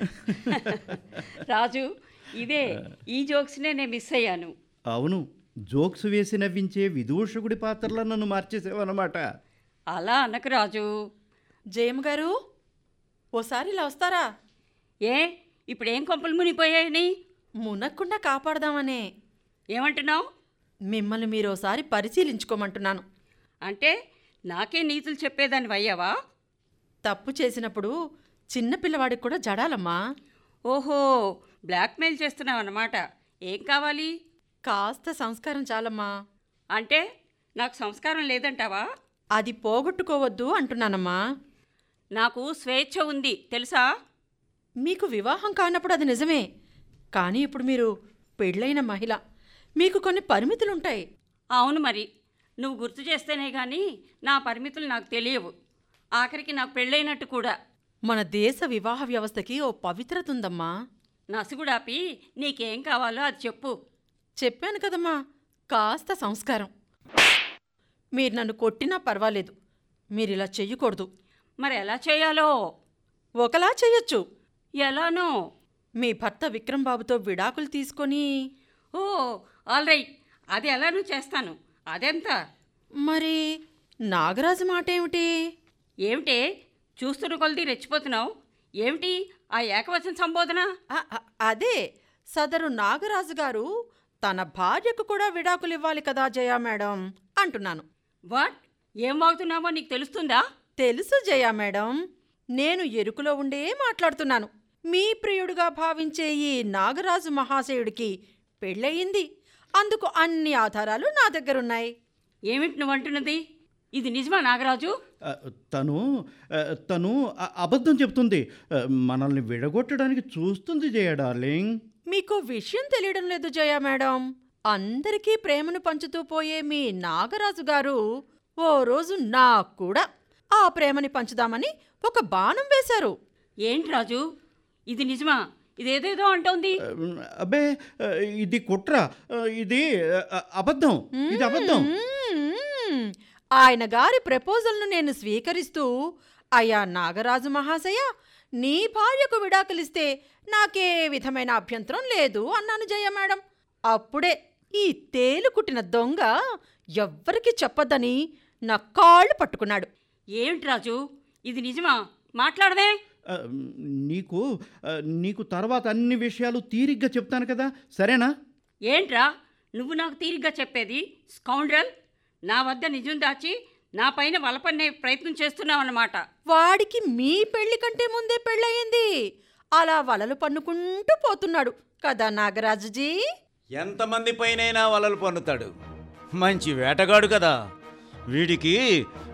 రాజు ఇదే ఈ జోక్స్నే నేను మిస్ అయ్యాను అవును జోక్స్ వేసి నవ్వించే విదూషకుడి పాత్రలో నన్ను మార్చేసావన్నమాట అలా అనకు రాజు జయమ్మ గారు ఓసారి ఇలా వస్తారా ఏ ఇప్పుడేం కొంపలు మునిగిపోయాయని మునక్కుండా కాపాడదామనే ఏమంటున్నావు మిమ్మల్ని మీరు ఓసారి పరిశీలించుకోమంటున్నాను అంటే నాకే నీతులు చెప్పేదాన్ని అయ్యావా తప్పు చేసినప్పుడు చిన్న పిల్లవాడికి కూడా జడాలమ్మా ఓహో బ్లాక్మెయిల్ చేస్తున్నావు అన్నమాట ఏం కావాలి కాస్త సంస్కారం చాలమ్మా అంటే నాకు సంస్కారం లేదంటావా అది పోగొట్టుకోవద్దు అంటున్నానమ్మా నాకు స్వేచ్ఛ ఉంది తెలుసా మీకు వివాహం కానప్పుడు అది నిజమే కానీ ఇప్పుడు మీరు పెళ్ళైన మహిళ మీకు కొన్ని పరిమితులుంటాయి అవును మరి నువ్వు గుర్తు చేస్తేనే కానీ నా పరిమితులు నాకు తెలియవు ఆఖరికి నాకు పెళ్ళైనట్టు కూడా మన దేశ వివాహ వ్యవస్థకి ఓ పవిత్రత ఉందమ్మా నసుగుడాపి నీకేం కావాలో అది చెప్పు చెప్పాను కదమ్మా కాస్త సంస్కారం మీరు నన్ను కొట్టినా పర్వాలేదు మీరిలా చెయ్యకూడదు మరి ఎలా చేయాలో ఒకలా చెయ్యొచ్చు ఎలానో మీ భర్త విక్రమ్ బాబుతో విడాకులు తీసుకొని ఓ ఆల్ రైట్ అది ఎలానో చేస్తాను అదెంత మరి నాగరాజు మాట ఏమిటి ఏమిటే చూస్తున్న కొలది రెచ్చిపోతున్నావు ఏమిటి ఆ ఏకవచన సంబోధన ఆ- ఆ- అదే సదరు నాగరాజు గారు తన భార్యకు కూడా విడాకులు ఇవ్వాలి కదా జయా మేడం అంటున్నాను వాట్ ఏం వాగుతున్నావో నీకు తెలుస్తుందా తెలుసు జయా మేడం నేను ఎరుకులో ఉండే మాట్లాడుతున్నాను మీ ప్రియుడుగా భావించే ఈ నాగరాజు మహాశయుడికి పెళ్ళయింది అందుకు అన్ని ఆధారాలు నా దగ్గరున్నాయి ఏమిటి నువ్వు అంటున్నది ఇది నిజమా నాగరాజు ఆ, తను ఆ, తను అ- అబద్ధం చెప్తుంది ఆ, మనల్ని విడగొట్టడానికి చూస్తుంది జయ డార్లింగ్ మీకు విషయం తెలియడం లేదు జయా మేడం అందరికీ ప్రేమను పంచుతూ పోయే మీ నాగరాజు గారు ఓ రోజు నాకు కూడా ఆ ప్రేమని పంచుదామని ఒక బాణం వేశారు ఏంటి రాజు ఇది నిజమా ఇదేదేదో అంటోంది ఆ, అబ్బే ఆ, ఇది కుట్ర ఆ, ఇది ఆ, అబద్ధం ఇది అబద్ధం మ్మ్. ఆయన గారి ప్రపోజల్ను నేను స్వీకరిస్తూ అయ్యా నాగరాజు మహాశయ నీ భార్యకు విడాకులిస్తే నాకే విధమైన అభ్యంతరం లేదు అన్నాను జయ మేడం అప్పుడే ఈ తేలు కుట్టిన దొంగ ఎవ్వరికి చెప్పొద్దని నా కాళ్ళు పట్టుకున్నాడు ఏమిటి రాజు ఇది నిజమా మాట్లాడదే ఆ, నీకు ఆ, నీకు తర్వాత అన్ని విషయాలు తీరిగ్గా చెప్తాను కదా సరేనా ఏంట్రా నువ్వు నాకు తీరిగ్గా చెప్పేది స్కౌండ్రల్ నా వద్ద నిజం దాచి నా పైన వలపన్నే ప్రయత్నం చేస్తున్నావన్నమాట వాడికి మీ పెళ్లి కంటే ముందే పెళ్ళయింది అలా వలలు పన్నుకుంటూ పోతున్నాడు కదా నాగరాజుజీ ఎంతమంది పైనైనా వలలు పన్నుతాడు మంచి వేటగాడు కదా వీడికి